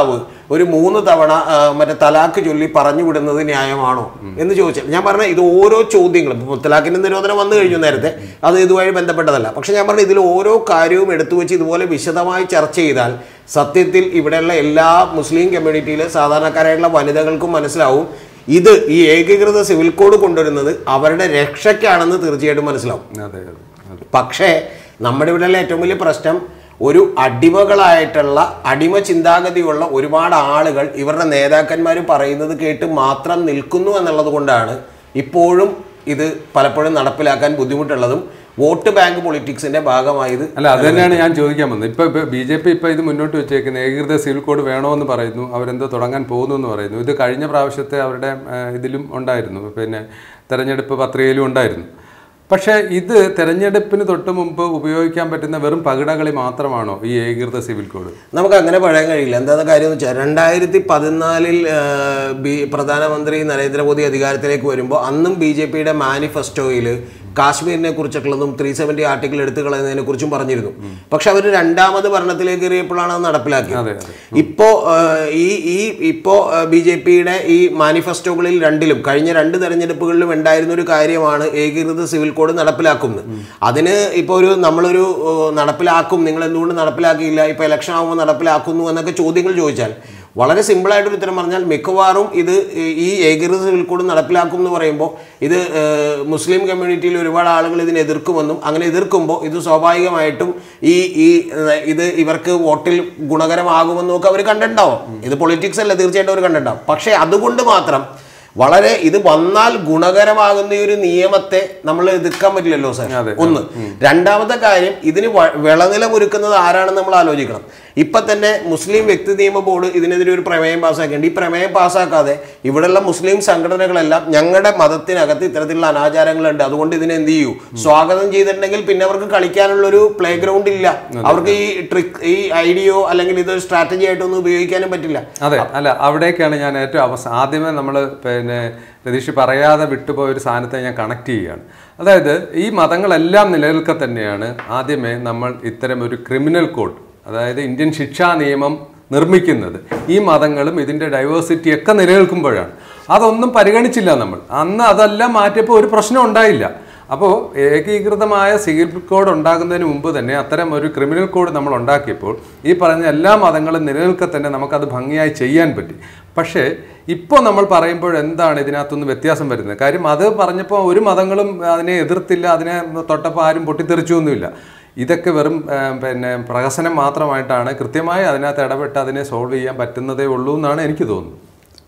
ഒരു മൂന്ന് തവണ ആ, മറ്റേ തലാക്ക് ചൊല്ലി പറഞ്ഞു വിടുന്നത് ന്യായമാണോ എന്ന് ചോദിച്ചാൽ ഞാൻ പറഞ്ഞ ഇത് ഓരോ ചോദ്യങ്ങളും ഇപ്പോൾ മുത്തലാഖിന്റെ നിരോധനം വന്നു കഴിഞ്ഞു നേരത്തെ അത് ഇതുമായി ബന്ധപ്പെട്ടതല്ല പക്ഷെ ഞാൻ പറഞ്ഞ ഇതിൽ ഓരോ കാര്യവും എടുത്തു വെച്ച് ഇതുപോലെ വിശദമായി ചർച്ച ചെയ്താൽ സത്യത്തിൽ ഇവിടെയുള്ള എല്ലാ മുസ്ലിം കമ്മ്യൂണിറ്റിയിലെ സാധാരണക്കാരായിട്ടുള്ള വനിതകൾക്കും മനസ്സിലാവും ഇത് ഈ ഏകീകൃത സിവിൽ കോഡ് കൊണ്ടുവരുന്നത് അവരുടെ രക്ഷയ്ക്കാണെന്ന് തീർച്ചയായിട്ടും മനസ്സിലാവും അതെ അതെ അതെ പക്ഷേ നമ്മുടെ ഇവിടെയുള്ള ഏറ്റവും വലിയ പ്രശ്നം ഒരു അടിമകളായിട്ടുള്ള അടിമ ചിന്താഗതിയുള്ള ഒരുപാട് ആളുകൾ ഇവരുടെ നേതാക്കന്മാർ പറയുന്നത് കേട്ട് മാത്രം നിൽക്കുന്നു എന്നുള്ളത് കൊണ്ടാണ് ഇപ്പോഴും ഇത് പലപ്പോഴും നടപ്പിലാക്കാൻ ബുദ്ധിമുട്ടുള്ളതും വോട്ട് ബാങ്ക് പൊളിറ്റിക്സിന്റെ ഭാഗമായത് അല്ല അത് തന്നെയാണ് ഞാൻ ചോദിക്കാൻ വന്നത് ഇപ്പൊ ബി ജെ പി ഇപ്പൊ ഇത് മുന്നോട്ട് വെച്ചേക്കുന്നത് ഏകീകൃത സിവിൽ കോഡ് വേണമെന്ന് പറയുന്നു അവരെന്തോ തുടങ്ങാൻ പോകുന്നു എന്ന് പറയുന്നു ഇത് കഴിഞ്ഞ പ്രാവശ്യത്തെ അവരുടെ ആ, ഇതിലും ഉണ്ടായിരുന്നു പിന്നെ തെരഞ്ഞെടുപ്പ് പത്രികയിലും ഉണ്ടായിരുന്നു പക്ഷേ ഇത് തെരഞ്ഞെടുപ്പിന് തൊട്ട് മുമ്പ് ഉപയോഗിക്കാൻ പറ്റുന്ന വെറും പകിടകളി മാത്രമാണോ ഈ ഏകീകൃത സിവിൽ കോഡ് നമുക്ക് അങ്ങനെ പറയാൻ കഴിയില്ല എന്താ കാര്യം എന്ന് വെച്ചാൽ രണ്ടായിരത്തി പതിനാലിൽ ബി പ്രധാനമന്ത്രി നരേന്ദ്രമോദി അധികാരത്തിലേക്ക് വരുമ്പോൾ അന്നും ബി ജെ പിയുടെ മാനിഫെസ്റ്റോയിൽ കാശ്മീരിനെ കുറിച്ചിട്ടുള്ളതും ത്രീ സെവൻറ്റി ആർട്ടിക്കിൾ എടുത്തു കളയുന്നതിനെ കുറിച്ചും പറഞ്ഞിരുന്നു പക്ഷെ അവർ രണ്ടാമത് ഭരണത്തിലേക്ക് കയറിയപ്പോഴാണ് അത് നടപ്പിലാക്കിയത് അതെ അതെ ഇപ്പോ ഏഹ്, ഈ ഈ ഇപ്പോ ബി ജെ പിയുടെ ഈ മാനിഫെസ്റ്റോകളിൽ രണ്ടിലും കഴിഞ്ഞ രണ്ട് തെരഞ്ഞെടുപ്പുകളിലും ഉണ്ടായിരുന്ന ഒരു കാര്യമാണ് ഏകീകൃത സിവിൽ കോഡ് നടപ്പിലാക്കുന്നത് അതിന് ഇപ്പോൾ ഒരു നമ്മളൊരു ഏഹ്, നടപ്പിലാക്കും നിങ്ങൾ എന്തുകൊണ്ട് നടപ്പിലാക്കിയില്ല ഇപ്പോൾ ഇലക്ഷൻ ആകുമ്പോൾ നടപ്പിലാക്കുന്നു എന്നൊക്കെ ചോദ്യങ്ങൾ ചോദിച്ചാൽ വളരെ സിമ്പിളായിട്ടൊരു ഉത്തരം പറഞ്ഞാൽ മിക്കവാറും ഇത് ഈ ഏകീകൃത സിവിൽ കോഡ് നടപ്പിലാക്കും എന്ന് പറയുമ്പോൾ ഇത് ഏഹ്, മുസ്ലിം കമ്മ്യൂണിറ്റിയിൽ ഒരുപാട് ആളുകൾ ഇതിനെ എതിർക്കുമെന്നും അങ്ങനെ എതിർക്കുമ്പോൾ ഇത് സ്വാഭാവികമായിട്ടും ഈ ഈ ഏഹ്, ഇത് ഇവർക്ക് വോട്ടിൽ ഗുണകരമാകുമെന്നും ഒക്കെ അവർ കണ്ടിട്ടുണ്ടാവും ഇത് പൊളിറ്റിക്സ് അല്ല തീർച്ചയായിട്ടും അവർ കണ്ടിട്ടുണ്ടാവും പക്ഷേ അതുകൊണ്ട് മാത്രം വളരെ ഇത് വന്നാൽ ഗുണകരമാകുന്ന ഈ ഒരു നിയമത്തെ നമ്മൾ എതിർക്കാൻ പറ്റില്ലല്ലോ സാർ അതെ. ഒന്ന് രണ്ടാമത്തെ കാര്യം ഇതിന് വ- വിളനിലം ഒരുക്കുന്നത് ആരാണെന്ന് നമ്മൾ ആലോചിക്കണം ഇപ്പൊ തന്നെ മുസ്ലിം വ്യക്തി നിയമ ബോർഡ് ഇതിനെതിരെ ഒരു പ്രമേയം പാസ്സാക്കിയിട്ടുണ്ട് ഈ പ്രമേയം പാസ്സാക്കാതെ ഇവിടെയുള്ള മുസ്ലിം സംഘടനകളെല്ലാം ഞങ്ങളുടെ മതത്തിനകത്ത് ഇത്തരത്തിലുള്ള അനാചാരങ്ങളുണ്ട് അതുകൊണ്ട് ഇതിനെ എന്ത് ചെയ്യൂ സ്വാഗതം ചെയ്തിട്ടുണ്ടെങ്കിൽ പിന്നെ അവർക്ക് കളിക്കാനുള്ള ഒരു പ്ലേ ഗ്രൗണ്ട് ഇല്ല അവർക്ക് ഈ ട്രിക്ക് ഈ ഐഡിയോ അല്ലെങ്കിൽ ഇത് സ്ട്രാറ്റജി ആയിട്ടൊന്നും ഉപയോഗിക്കാനും പറ്റില്ല അതെ അല്ല അവിടേക്കാണ് ഞാൻ ഏറ്റവും അവസാനം ആദ്യമേ നമ്മൾ പിന്നെ രതീഷ് പറയാതെ വിട്ടുപോയ ഒരു സാധനത്തെ ഞാൻ കണക്ട് ചെയ്യുകയാണ് അതായത് ഈ മതങ്ങളെല്ലാം നിലനിൽക്കെ തന്നെയാണ് ആദ്യമേ നമ്മൾ ഇത്തരം ഒരു ക്രിമിനൽ കോഡ് അതായത് ഇന്ത്യൻ ശിക്ഷാ നിയമം നിർമ്മിക്കുന്നത് ഈ മതങ്ങളും ഇതിൻ്റെ ഡൈവേഴ്സിറ്റി ഒക്കെ നിലനിൽക്കുമ്പോഴാണ് അതൊന്നും പരിഗണിച്ചില്ല നമ്മൾ അന്ന് അതെല്ലാം മാറ്റിയപ്പോൾ ഒരു പ്രശ്നം ഉണ്ടായില്ല അപ്പോൾ ഏകീകൃതമായ സിവിൽ കോഡ് ഉണ്ടാകുന്നതിന് മുമ്പ് തന്നെ അത്തരം ഒരു ക്രിമിനൽ കോഡ് നമ്മൾ ഉണ്ടാക്കിയപ്പോൾ ഈ പറഞ്ഞ എല്ലാ മതങ്ങളും നിലനിൽക്കെ തന്നെ നമുക്കത് ഭംഗിയായി ചെയ്യാൻ പറ്റി പക്ഷേ ഇപ്പോൾ നമ്മൾ പറയുമ്പോൾ എന്താണ് ഇതിനകത്തുനിന്ന് വ്യത്യാസം വരുന്നത് കാര്യം അത് പറഞ്ഞപ്പോൾ ഒരു മതങ്ങളും അതിനെ എതിർത്തില്ല അതിനെ തൊട്ടപ്പോൾ ആരും പൊട്ടിത്തെറിച്ചൊന്നുമില്ല ഇതൊക്കെ വെറും ആ, പിന്നെ പ്രഹസനം മാത്രമായിട്ടാണ് കൃത്യമായി അതിനകത്ത് ഇടപെട്ട് അതിനെ സോൾവ് ചെയ്യാൻ പറ്റുന്നതേ ഉള്ളൂ എന്നാണ് എനിക്ക് തോന്നുന്നത്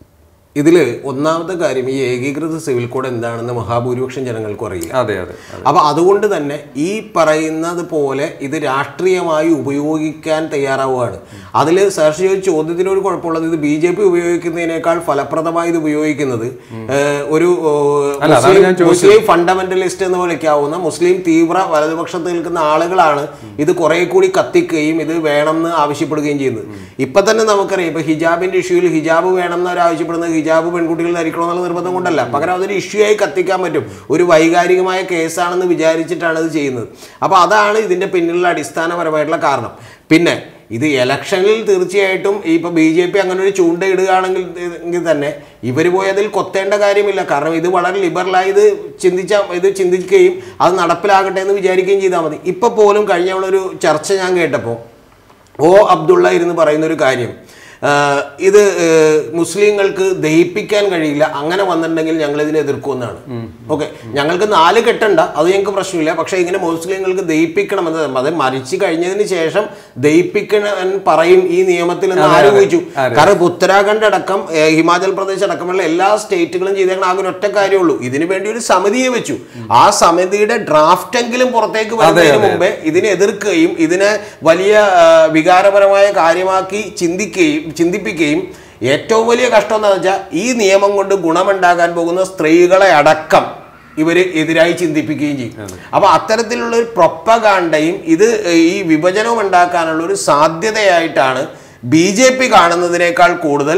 ഇതിൽ ഒന്നാമത്തെ കാര്യം ഈ ഏകീകൃത സിവിൽ കോഡ് എന്താണെന്ന് മഹാഭൂരിപക്ഷം ജനങ്ങൾക്കും അറിയില്ല അതെ അതെ അപ്പൊ അതുകൊണ്ട് തന്നെ ഈ പറയുന്നത് പോലെ ഇത് രാഷ്ട്രീയമായി ഉപയോഗിക്കാൻ തയ്യാറാവുകയാണ് അതിൽ സാർഷി ചോദിച്ച ചോദ്യത്തിന് ഒരു കുഴപ്പമുള്ളത് ഇത് ബി ജെ പി ഉപയോഗിക്കുന്നതിനേക്കാൾ ഫലപ്രദമായി ഇത് ഉപയോഗിക്കുന്നത് ഏഹ്, ഒരു ഏഹ്, അല്ല, അതാണ് മുസ്ലിം- ഞാൻ ചോദിച്ചത്. മുസ്ലിം ഫണ്ടമെന്റലിസ്റ്റ് എന്ന് വിളിക്കാവുന്ന മുസ്ലിം തീവ്ര വലതുപക്ഷത്ത് നിൽക്കുന്ന ആളുകളാണ് ഇത് കുറെ കൂടി കത്തിക്കുകയും ഇത് വേണമെന്ന് ആവശ്യപ്പെടുകയും ചെയ്യുന്നത് ഇപ്പൊ തന്നെ നമുക്കറിയാം ഇപ്പൊ ഹിജാബിന്റെ ഇഷ്യൂവിൽ ഹിജാബ് വേണം എന്ന് അവർ ആവശ്യപ്പെടുന്നത് ഹിജാബ് പെൺകുട്ടികൾ ധരിക്കണം എന്നുള്ള നിർബന്ധം കൊണ്ടല്ല പകരം അതൊരു ഇഷ്യൂ ആയി കത്തിക്കാൻ പറ്റും ഒരു വൈകാരികമായ കേസാണെന്ന് വിചാരിച്ചിട്ടാണ് ഇത് ചെയ്യുന്നത് അപ്പൊ അതാണ് ഇതിന്റെ പിന്നിലുള്ള അടിസ്ഥാനപരമായിട്ടുള്ള കാരണം പിന്നെ ഇത് ഇലക്ഷനിൽ തീർച്ചയായിട്ടും ഇപ്പൊ ബി ജെ പി അങ്ങനെ ഒരു ചൂണ്ട ഇടുകയാണെങ്കിൽ എങ്കിൽ തന്നെ ഇവർ പോയി അതിൽ കൊത്തേണ്ട കാര്യമില്ല കാരണം ഇത് വളരെ ലിബറലായി ഇത് ചിന്തിച്ച ഇത് ചിന്തിക്കുകയും അത് നടപ്പിലാകട്ടെ എന്ന് വിചാരിക്കുകയും ചെയ്താൽ മതി ഇപ്പൊ പോലും കഴിഞ്ഞ ഒരു ചർച്ച ഞാൻ കേട്ടപ്പോൾ ഓ അബ്ദുള്ള ഇരുന്ന് പറയുന്ന ഒരു കാര്യം ആ, ഇത് ഏ, മുസ്ലിങ്ങൾക്ക് ദഹിപ്പിക്കാൻ കഴിയില്ല അങ്ങനെ വന്നിട്ടുണ്ടെങ്കിൽ ഞങ്ങൾ ഇതിനെ എതിർക്കുമെന്നാണ് ഓക്കെ ഞങ്ങൾക്ക് നാല് കെട്ടണ്ട അത് ഞങ്ങൾക്ക് പ്രശ്നമില്ല പക്ഷേ ഇങ്ങനെ മുസ്ലിങ്ങൾക്ക് ദഹിപ്പിക്കണം എന്ന് അത് മരിച്ചു കഴിഞ്ഞതിന് ശേഷം ദഹിപ്പിക്കണം പറയും ഈ നിയമത്തിൽ എന്ന് ആര് ചോദിച്ചു കാരണം ഇപ്പൊ ഉത്തരാഖണ്ഡ് അടക്കം ഏ, ഹിമാചൽ പ്രദേശ് അടക്കമുള്ള എല്ലാ സ്റ്റേറ്റുകളും ചെയ്തേക്കണം ആകെ ഒരു ഒറ്റ കാര്യമുള്ളൂ ഇതിനു വേണ്ടി ഒരു സമിതിയെ വെച്ചു ആ സമിതിയുടെ ഡ്രാഫ്റ്റ് എങ്കിലും പുറത്തേക്ക് വരുന്നതിന് മുമ്പേ ഇതിനെ എതിർക്കുകയും ഇതിനെ വലിയ ആ, വികാരപരമായ കാര്യമാക്കി ചിന്തിക്കുകയും ചിന്തിപ്പിക്കുകയും ഏറ്റവും വലിയ കഷ്ടം എന്താണെന്ന് വെച്ചാൽ ഈ നിയമം കൊണ്ട് ഗുണമുണ്ടാകാൻ പോകുന്ന സ്ത്രീകളെ അടക്കം ഇവര് എതിരായി ചിന്തിപ്പിക്കുകയും ചെയ്യും അപ്പൊ അത്തരത്തിലുള്ള ഒരു പ്രൊപ്പകാണ്ടയും ഇത് ഈ വിഭജനവും ഉണ്ടാക്കാനുള്ള ഒരു സാധ്യതയായിട്ടാണ് ബി ജെ പി കാണുന്നതിനേക്കാൾ കൂടുതൽ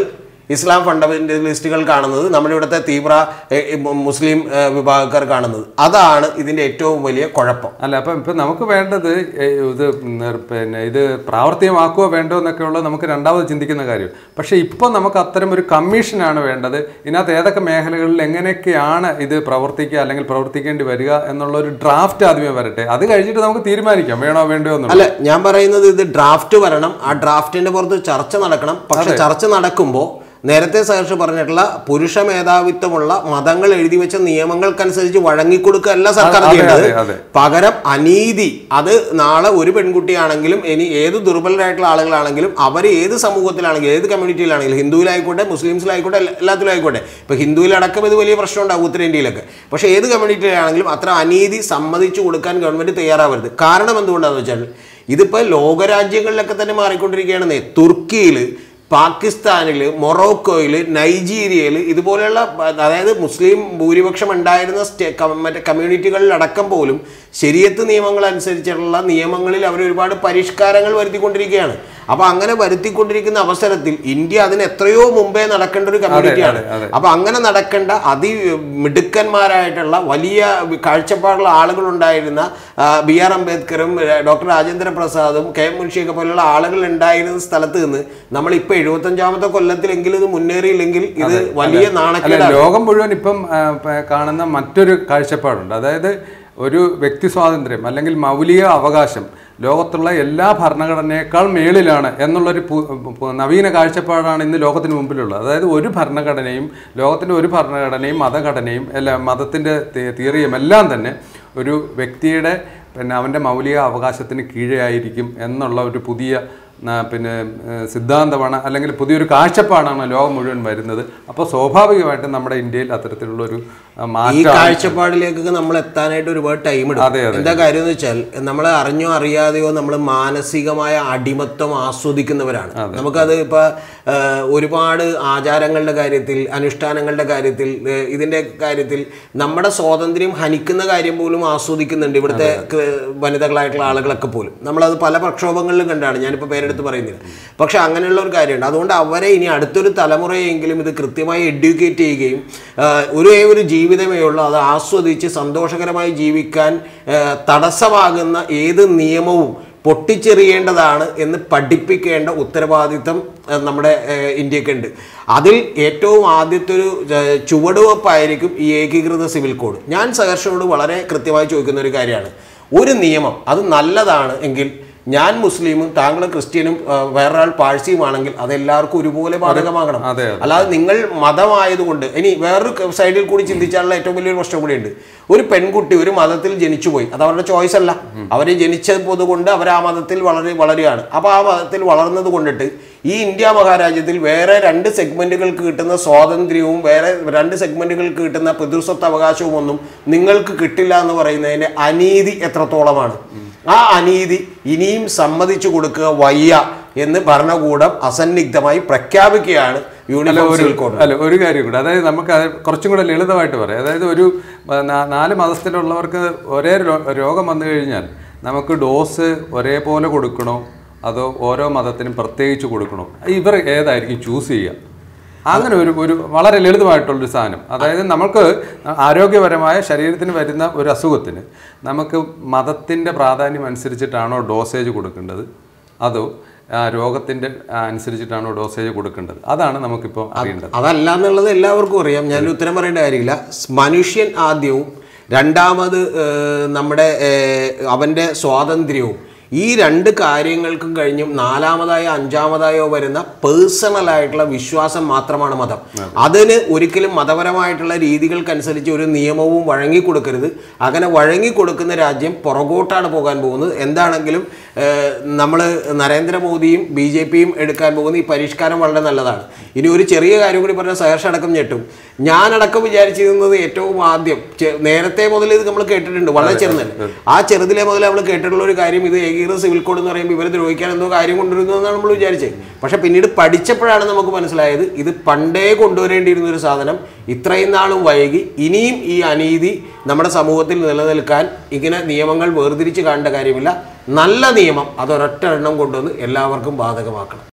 ഇസ്ലാം ഫണ്ടമെന്റലിസ്റ്റുകൾ കാണുന്നത് നമ്മുടെ ഇവിടുത്തെ തീവ്ര ഏ, ഏ, മുസ്ലിം ഏ, വിഭാഗക്കാർ കാണുന്നത് അതാണ് ഇതിന്റെ ഏറ്റവും വലിയ കുഴപ്പം അല്ല അപ്പം ഇപ്പം നമുക്ക് വേണ്ടത് ഏ, ഇത് നിർ- പിന്നെ ഇത് പ്രാവർത്തികമാക്കുമോ വേണ്ടോ എന്നൊക്കെ ഉള്ളത് നമുക്ക് രണ്ടാമത് ചിന്തിക്കുന്ന കാര്യം പക്ഷേ ഇപ്പോൾ നമുക്ക് അത്തരം ഒരു കമ്മീഷനാണ് വേണ്ടത് ഇതിനകത്ത് ഏതൊക്കെ മേഖലകളിൽ എങ്ങനെയൊക്കെയാണ് ഇത് പ്രവർത്തിക്കുക അല്ലെങ്കിൽ പ്രവർത്തിക്കേണ്ടി വരിക എന്നുള്ള ഒരു ഡ്രാഫ്റ്റ് ആദ്യമേ വരട്ടെ അത് കഴിഞ്ഞിട്ട് നമുക്ക് തീരുമാനിക്കാം വേണോ വേണ്ടോ എന്നുള്ളത് അല്ല ഞാൻ പറയുന്നത് ഇത് ഡ്രാഫ്റ്റ് വരണം ആ ഡ്രാഫ്റ്റിന്റെ പുറത്ത് ചർച്ച നടക്കണം പക്ഷെ ചർച്ച നടക്കുമ്പോൾ നേരത്തെ സഹർഷ് പറഞ്ഞിട്ടുള്ള പുരുഷ മേധാവിത്വമുള്ള മതങ്ങൾ എഴുതി വെച്ച നിയമങ്ങൾക്കനുസരിച്ച് വഴങ്ങിക്കൊടുക്കുകയല്ല സർക്കാർ അതെ, ചെയ്യേണ്ടത് അതെ, അതെ. പകരം അനീതി അത് നാളെ ഒരു പെൺകുട്ടിയാണെങ്കിലും ഇനി ഏത് ദുർബലരായിട്ടുള്ള ആളുകളാണെങ്കിലും അവർ ഏത് സമൂഹത്തിലാണെങ്കിലും ഏത് കമ്മ്യൂണിറ്റിയിലാണെങ്കിലും ഹിന്ദുവിലായിക്കോട്ടെ മുസ്ലിംസിലായിക്കോട്ടെ എല്ലാ- എല്ലാത്തിലായിക്കോട്ടെ ഇപ്പൊ ഹിന്ദുവിലടക്കം ഇത് വലിയ പ്രശ്നം ഉണ്ടാവും ഉത്തരേന്ത്യയിലൊക്കെ പക്ഷേ ഏത് കമ്മ്യൂണിറ്റിയിലാണെങ്കിലും അത്ര അനീതി സമ്മതിച്ചു കൊടുക്കാൻ ഗവൺമെന്റ് തയ്യാറാവരുത് കാരണം എന്തുകൊണ്ടാണെന്ന് വെച്ചാൽ ഇതിപ്പോൾ ലോകരാജ്യങ്ങളിലൊക്കെ തന്നെ മാറിക്കൊണ്ടിരിക്കുകയാണെന്നേ തുർക്കിയിൽ പാകിസ്ഥാനിൽ മൊറോക്കോയിൽ നൈജീരിയയിൽ ഇതുപോലെയുള്ള അതായത് മുസ്ലിം ഭൂരിപക്ഷം ഉണ്ടായിരുന്ന സ്റ്റേ ക- മറ്റേ കമ്മ്യൂണിറ്റികളിലടക്കം പോലും ശരിയത്ത് നിയമങ്ങൾ അനുസരിച്ചുള്ള നിയമങ്ങളിൽ അവർ ഒരുപാട് പരിഷ്കാരങ്ങൾ വരുത്തിക്കൊണ്ടിരിക്കുകയാണ് അപ്പൊ അങ്ങനെ വരുത്തിക്കൊണ്ടിരിക്കുന്ന അവസരത്തിൽ ഇന്ത്യ അതിന് എത്രയോ മുമ്പേ നടക്കേണ്ട ഒരു കമ്മ്യൂണിറ്റിയാണ് അതെ, അതെ. അപ്പൊ അങ്ങനെ നടക്കേണ്ട അതിമിടുക്കന്മാരായിട്ടുള്ള വലിയ കാഴ്ചപ്പാടുള്ള ആളുകൾ ഉണ്ടായിരുന്ന ആ, ബി ആർ അംബേദ്കറും ആ, ഡോക്ടർ രാജേന്ദ്ര പ്രസാദും കെ എം മുൻഷിയൊക്കെ പോലുള്ള ആളുകൾ ഉണ്ടായിരുന്ന സ്ഥലത്ത് നിന്ന് നമ്മൾ ഇപ്പൊ എഴുപത്തഞ്ചാമത്തെ കൊല്ലത്തിലെങ്കിലും ഇത് മുന്നേറിയില്ലെങ്കിൽ ഇത് വലിയ അല്ല നാണക്കേടാണ് ലോകം മുഴുവൻ ഇപ്പം ആ, പ- കാണുന്ന മറ്റൊരു കാഴ്ചപ്പാടുണ്ട് അതായത് ഒരു വ്യക്തി സ്വാതന്ത്ര്യം അല്ലെങ്കിൽ മൗലിക അവകാശം ലോകത്തുള്ള എല്ലാ ഭരണഘടനയേക്കാൾ മേളിലാണ് എന്നുള്ളൊരു പു- പു- നവീന കാഴ്ചപ്പാടാണ് ഇന്ന് ലോകത്തിന് മുമ്പിലുള്ളത് അതായത് ഒരു ഭരണഘടനയും ലോകത്തിൻ്റെ ഒരു ഭരണഘടനയും മതഘടനയും അല്ല മതത്തിൻ്റെ തിയറിയും എല്ലാം തന്നെ ഒരു വ്യക്തിയുടെ പിന്നെ അവൻ്റെ മൗലിക അവകാശത്തിന് കീഴെയായിരിക്കും എന്നുള്ള ഒരു പുതിയ ന- പിന്നെ ഏഹ്, സിദ്ധാന്തമാണ് അല്ലെങ്കിൽ പുതിയൊരു കാഴ്ചപ്പാടാണ് ലോകം മുഴുവൻ വരുന്നത് അപ്പോൾ സ്വാഭാവികമായിട്ടും നമ്മുടെ ഇന്ത്യയിൽ അത്തരത്തിലുള്ള ഒരു ആ, ഈ മാറ്റം കാഴ്ചപ്പാടിലേക്കൊക്കെ നമ്മൾ എത്താനായിട്ട് ഒരുപാട് ടൈം എടുക്കും അതെ, അതെ. എന്താ കാര്യം എന്ന് വെച്ചാൽ നമ്മൾ അറിഞ്ഞോ അറിയാതെയോ നമ്മൾ മാനസികമായ അടിമത്വം ആസ്വദിക്കുന്നവരാണ് നമുക്കത് ഇപ്പൊ ആ, ഒരുപാട് ആചാരങ്ങളുടെ കാര്യത്തിൽ അനുഷ്ഠാനങ്ങളുടെ കാര്യത്തിൽ ഏ, ഇതിന്റെ കാര്യത്തിൽ നമ്മുടെ സ്വാതന്ത്ര്യം ഹനിക്കുന്ന കാര്യം പോലും ആസ്വദിക്കുന്നുണ്ട് ഇവിടുത്തെ ക- വനിതകളായിട്ടുള്ള ആളുകളൊക്കെ പോലും നമ്മളത് പല പ്രക്ഷോഭങ്ങളിലും കണ്ടാണ് ഞാനിപ്പോൾ പേരെടുത്ത് പറയുന്നില്ല പക്ഷെ അങ്ങനെയുള്ള ഒരു കാര്യമുണ്ട് അതുകൊണ്ട് അവരെ ഇനി അടുത്തൊരു തലമുറയെങ്കിലും ഇത് കൃത്യമായി എഡ്യൂക്കേറ്റ് ചെയ്യുകയും ആ, ഒരേ ഒരു ജീവിതമേ ഉള്ളൂ അത് ആസ്വദിച്ച് സന്തോഷകരമായി ജീവിക്കാൻ ആ, തടസ്സമാകുന്ന ഏത് നിയമവും പൊട്ടിച്ചെറിയേണ്ടതാണ് എന്ന് പഠിപ്പിക്കേണ്ട ഉത്തരവാദിത്തം ആ, നമ്മുടെ ആ, ഇന്ത്യക്കുണ്ട് അതിൽ ഏറ്റവും ആദ്യത്തെ ഒരു ആ, ചുവടുവെപ്പായിരിക്കും ഈ ഏകീകൃത സിവിൽ കോഡ് ഞാൻ സഹർഷനോട് വളരെ കൃത്യമായി ചോദിക്കുന്ന ഒരു കാര്യമാണ് ഒരു നിയമം അത് നല്ലതാണ് എങ്കിൽ ഞാൻ മുസ്ലിമും താങ്കൾ ക്രിസ്ത്യനും ആ, വേറൊരാൾ പാഴ്സിയുമാണെങ്കിൽ അത് എല്ലാവർക്കും ഒരുപോലെ ബാധകമാകണം അതെ, അല്ലാതെ നിങ്ങൾ മതമായതുകൊണ്ട് ഇനി വേറൊരു ക- സൈഡിൽ കൂടി ചിന്തിച്ചാലുള്ള ഏറ്റവും വലിയൊരു പ്രശ്നം കൂടിയുണ്ട് ഒരു പെൺകുട്ടി ഒരു മതത്തിൽ ജനിച്ചുപോയി അത് അവരുടെ ചോയ്സ് അല്ല അവര് ജനിച്ചത് കൊണ്ട് അവർ ആ മതത്തിൽ വളരെ വളരുകയാണ് അപ്പോൾ ആ മതത്തിൽ വളർന്നത് കൊണ്ടിട്ട് ഈ ഇന്ത്യ മഹാരാജ്യത്തിൽ വേറെ രണ്ട് സെഗ്മെന്റുകൾക്ക് കിട്ടുന്ന സ്വാതന്ത്ര്യവും വേറെ രണ്ട് സെഗ്മെന്റുകൾക്ക് കിട്ടുന്ന പിതൃസ്വത്ത് അവകാശവും ഒന്നും നിങ്ങൾക്ക് കിട്ടില്ല എന്ന് പറയുന്നതിന്റെ അനീതി എത്രത്തോളമാണ് ആ അനീതി ഇനിയും സമ്മതിച്ചു കൊടുക്കുക വയ്യ എന്ന് ഭരണകൂടം അസന്നിഗ്ധമായി പ്രഖ്യാപിക്കുകയാണ് അല്ല യൂണിഫോം ഒരു സിവിൽ കോഡ് അല്ല ഒരു കാര്യം കൂടെ അതായത് നമുക്ക് അത് കുറച്ചും കൂടെ ലളിതമായിട്ട് പറയാം അതായത് ഒരു ആ, നാ- നാല് മതസ്ഥലുള്ളവർക്ക് ഒരേ രോ- രോഗം വന്നു കഴിഞ്ഞാൽ നമുക്ക് ഡോസ് ഒരേപോലെ കൊടുക്കണോ അതോ ഓരോ മതത്തിനും പ്രത്യേകിച്ച് കൊടുക്കണോ ഇവർ ഏതായിരിക്കും ചൂസ് ചെയ്യുക അങ്ങനെ ഒരു ഒരു വളരെ ലളിതമായിട്ടുള്ളൊരു സാധനം അതായത് നമുക്ക് ആരോഗ്യപരമായ ശരീരത്തിന് വരുന്ന ഒരു അസുഖത്തിന് നമുക്ക് മതത്തിൻ്റെ പ്രാധാന്യം അനുസരിച്ചിട്ടാണോ ഡോസേജ് കൊടുക്കേണ്ടത് അതോ ആ, രോഗത്തിൻ്റെ ആ, അനുസരിച്ചിട്ടാണോ ഡോസേജ് കൊടുക്കേണ്ടത് അതാണ് നമുക്കിപ്പോൾ അറിയേണ്ടത് അതല്ല എന്നുള്ളത് എല്ലാവർക്കും അറിയാം ഞാൻ ഉത്തരം പറയേണ്ട കാര്യമില്ല സ് മനുഷ്യൻ ആദ്യവും രണ്ടാമത് ഏഹ്, നമ്മുടെ ഏഹ്, അവൻ്റെ സ്വാതന്ത്ര്യവും ഈ രണ്ട് കാര്യങ്ങൾക്കും കഴിഞ്ഞും നാലാമതായോ അഞ്ചാമതായോ വരുന്ന പേഴ്സണൽ ആയിട്ടുള്ള വിശ്വാസം മാത്രമാണ് മതം അതിന് ഒരിക്കലും മതപരമായിട്ടുള്ള രീതികൾക്കനുസരിച്ച് ഒരു നിയമവും വഴങ്ങിക്കൊടുക്കരുത് അങ്ങനെ വഴങ്ങിക്കൊടുക്കുന്ന രാജ്യം പുറകോട്ടാണ് പോകാൻ പോകുന്നത് എന്താണെങ്കിലും നമ്മൾ നരേന്ദ്രമോദിയും ബി ജെ പിയും എടുക്കാൻ പോകുന്ന ഈ പരിഷ്കാരം വളരെ നല്ലതാണ് ഇനി ഒരു ചെറിയ കാര്യം കൂടി പറഞ്ഞ സഹർഷ അടക്കം ഞെട്ടും ഞാനടക്കം വിചാരിച്ചിരുന്നത് ഏറ്റവും ആദ്യം ചെ- നേരത്തെ മുതൽ ഇത് നമ്മൾ കേട്ടിട്ടുണ്ട് വളരെ ചെറുതല്ല ആ ചെറുതിലെ മുതൽ നമ്മൾ കേട്ടിട്ടുള്ള ഒരു കാര്യം ഇത് ഏകീകൃത സിവിൽ കോഡ് എന്ന് പറയുമ്പോൾ ഇവരെ ദ്രോഹിക്കാൻ എന്തോ കാര്യം കൊണ്ടുവരുന്നു എന്നാണ് നമ്മൾ വിചാരിച്ചത് പക്ഷെ പിന്നീട് പഠിച്ചപ്പോഴാണ് നമുക്ക് മനസ്സിലായത് ഇത് പണ്ടേ കൊണ്ടുവരേണ്ടിയിരുന്ന ഒരു സാധനം ഇത്രയും നാളും വൈകി ഇനിയും ഈ അനീതി നമ്മുടെ സമൂഹത്തിൽ നിലനിൽക്കാൻ ഇങ്ങനെ നിയമങ്ങൾ വേർതിരിച്ച് കാണേണ്ട കാര്യമില്ല നല്ല നിയമം അതൊരൊറ്റ എണ്ണം കൊണ്ടുവന്ന് എല്ലാവർക്കും ബാധകമാക്കണം